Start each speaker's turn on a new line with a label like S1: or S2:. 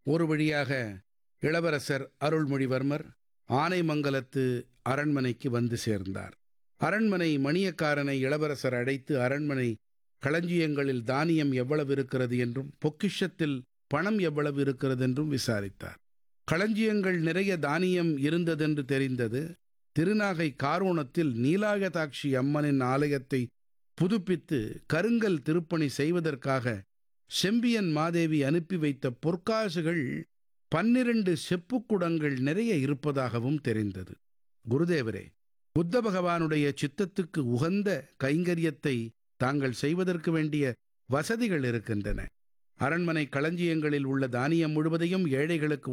S1: ஒரு வழியாக இளவரசர் அருள்மொழிவர்மர் ஆனைமங்கலத்து அரண்மனைக்கு வந்து சேர்ந்தார் அரண்மனை மணியக்காரனை இளவரசர் அழைத்து அரண்மனை களஞ்சியங்களில் தானியம் எவ்வளவு இருக்கிறது என்றும் பொக்கிஷத்தில் பணம் எவ்வளவு இருக்கிறது என்றும் விசாரித்தார் களஞ்சியங்கள் நிறைய தானியம் இருந்ததென்று தெரிந்தது திருநாகை காரோணத்தில் நீலாயதாட்சி அம்மனின் ஆலயத்தை புதுப்பித்து கருங்கல் திருப்பணி செய்வதற்காக செம்பியன் மாதேவி அனுப்பி வைத்த பொற்காசுகள் பன்னிரண்டு செப்புக்குடங்கள் நிறைய இருப்பதாகவும் தெரிந்தது குருதேவரே புத்த பகவானுடைய சித்தத்துக்கு உகந்த கைங்கரியத்தை தாங்கள் செய்வதற்கு வேண்டிய வசதிகள் இருக்கின்றன அரண்மனை களஞ்சியங்களில் உள்ள தானியம் முழுவதையும் ஏழைகளுக்கு